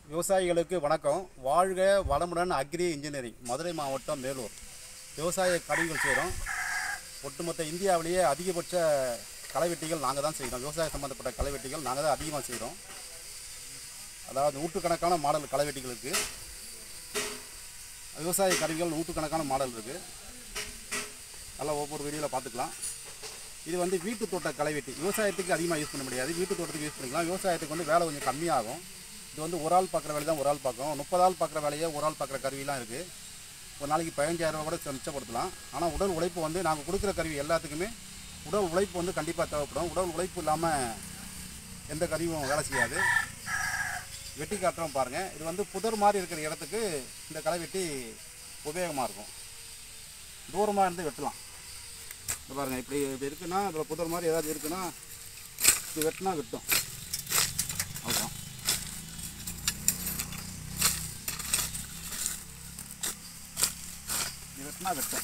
விவசாயிகளுக்கு வணக்கம் வாழ்க வளமுடன் அக்ரி இன்ஜினியரிங் மதுரை மாவட்டம் மேலூர் விவசாய கருவிகள் செய்கிறோம் ஒட்டுமொத்த இந்தியாவிலேயே அதிகபட்ச களைவெட்டிகள் நாங்கள் தான் செய்கிறோம் விவசாய சம்மந்தப்பட்ட களைவெட்டிகள் நாங்கள் தான் அதிகமாக செய்கிறோம் அதாவது நூற்றுக்கணக்கான மாடல் களைவெட்டிகள் இருக்குது விவசாய கருவிகள் நூற்றுக்கணக்கான மாடல் இருக்குது அதெல்லாம் ஒவ்வொரு வீடியோவில் பார்த்துக்கலாம் இது வந்து வீட்டு தோட்ட களைவெட்டி விவசாயத்துக்கு அதிகமாக யூஸ் பண்ண முடியாது வீட்டு தோட்டத்துக்கு யூஸ் பண்ணிக்கலாம் விவசாயத்துக்கு வந்து வேலை கொஞ்சம் கம்மியாகும் இது வந்து ஒரு ஆள் பார்க்குற வேலை தான் ஒரு ஆள் பார்க்கும் முப்பது ஆள் பார்க்குற வேலையை ஒரு ஆள் பார்க்குற கருவிலாம் இருக்குது ஒரு நாளைக்கு பதினஞ்சாயிரம் ரூபா கூட மிச்சப்படுத்தலாம் ஆனால் உடல் உழைப்பு வந்து நாங்கள் கொடுக்குற கருவி எல்லாத்துக்குமே உடல் உழைப்பு வந்து கண்டிப்பாக தேவைப்படும் உடல் உழைப்பு இல்லாமல் எந்த கருவியும் வேலை செய்யாது வெட்டி காட்டுறோம் பாருங்கள் இது வந்து புதர் மாதிரி இருக்கிற இடத்துக்கு இந்த களை வெட்டி உபயோகமாக இருக்கும் தூரமாக இருந்து வெட்டலாம் இது பாருங்கள் இப்படி இப்படி இருக்குன்னா இதில் புதர் மாதிரி ஏதாவது இருக்குன்னா இது வெட்டினா வெட்டும் அவ்வளோதான் இது வெட்டினா வெட்டும்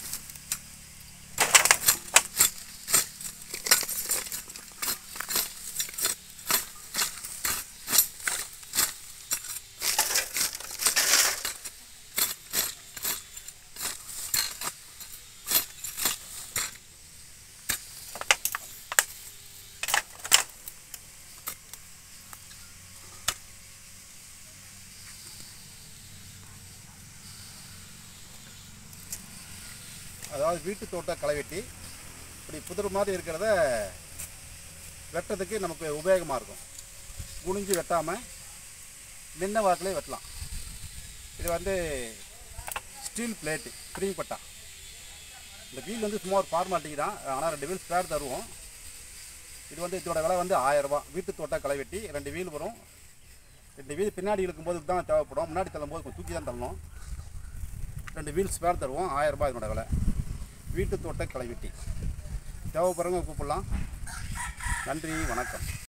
அதாவது வீட்டு தோட்ட களைவெட்டி இப்படி புதர் மாதிரி இருக்கிறத வெட்டுறதுக்கு நமக்கு உபயோகமாக இருக்கும் குனிஞ்சு வெட்டாமல் நின்ன வாக்கிலே வெட்டலாம் இது வந்து ஸ்டீல் பிளேட்டு ஸ்ப்ரிங் பட்டா இந்த வீல் வந்து சும்மா ஒரு ஃபார்மாலிட்டி தான் ஆனால் ரெண்டு வீல் ஸ்பேர் தருவோம் இது வந்து இதோட விலை வந்து ஆயிரரூபா வீட்டு தோட்ட களைவெட்டி ரெண்டு வீல் வரும் ரெண்டு வீல் பின்னாடி இழுக்கும்போது தான் தேவைப்படும் முன்னாடி தள்ளும்போது கொஞ்சம் தூக்கி தான் தள்ளணும் ரெண்டு வீல் ஸ்பேர் தருவோம் ஆயிரம் ரூபாய் இதனோட விலை வீட்டு தோட்ட களைவெட்டி தேவைப்படுறவங்க கூப்பிடலாம் நன்றி வணக்கம்